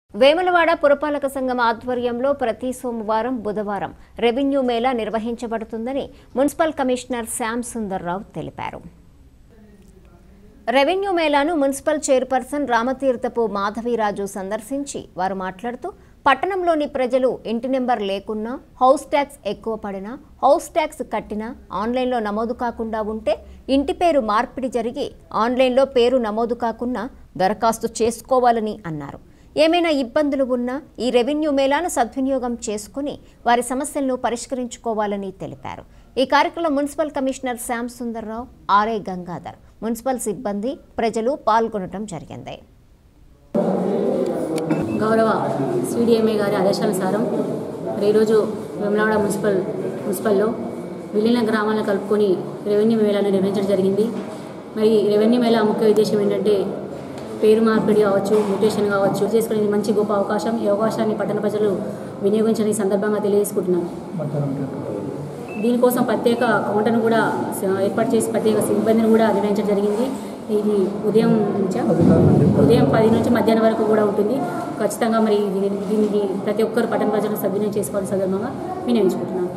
వేములవాడ పురపాలక సంఘం ఆధ్వర్యంలో ప్రతి సోమవారం బుధవారం రెవెన్యూ మేళా నిర్వహించబడుతుందని మున్సిపల్ కమిషనర్ శ్యామ్ సుందర్రావు తెలిపారు రెవెన్యూ మేళాను మున్సిపల్ చైర్పర్సన్ రామతీర్థపు మాధవీరాజు సందర్శించి వారు మాట్లాడుతూ పట్టణంలోని ప్రజలు ఇంటి నెంబర్ లేకున్నా హౌస్ ట్యాక్స్ ఎక్కువ పడినా హౌస్ ట్యాక్స్ కట్టినా ఆన్లైన్లో నమోదు కాకుండా ఉంటే ఇంటి పేరు మార్పిడి జరిగి ఆన్లైన్లో పేరు నమోదు కాకున్నా దరఖాస్తు చేసుకోవాలని అన్నారు ఏమైనా ఇబ్బందులు ఉన్నా ఈ రెవెన్యూ మేళాను సద్వినియోగం చేసుకుని వారి సమస్యలను పరిష్కరించుకోవాలని తెలిపారు ఈ కార్యక్రమంలో municipal commissioner Shyam Sundar Rao RA Gangadhar municipal సిబ్బంది ప్రజలు పాల్గొనడం జరిగింది గౌరవ సిడిఎంఏ గారి ఆదేశానుసారం మరి ఈరోజు వెమలాడ మున్సిపల్ మున్సిపల్లో విలీన గ్రామాలను కలుపుకొని రెవెన్యూ మేళాను నిర్వహించడం జరిగింది మరి ఈ రెవెన్యూ మేళా ముఖ్య ఉద్దేశం ఏంటంటే పేరు మార్పిడి కావచ్చు మ్యూటేషన్ కావచ్చు చేసుకునే మంచి గొప్ప అవకాశం ఈ అవకాశాన్ని పట్టణ ప్రజలు వినియోగించని సందర్భంగా తెలియజేసుకుంటున్నాను దీనికోసం ప్రత్యేక కౌంటర్ను కూడా స- ఏర్పాటు చేసి ప్రత్యేక సిబ్బందిని కూడా నిర్వహించడం జరిగింది ఇది ఉదయం నుంచా ఉదయం పది నుంచి మధ్యాహ్నం వరకు కూడా ఉంటుంది ఖచ్చితంగా మరి దీని- దీనికి ప్రతి ఒక్కరు పట్టణ ప్రజలు సద్వినియోగం చేసుకోవాల్సిన సందర్భంగా వినియోగించుకుంటున్నాను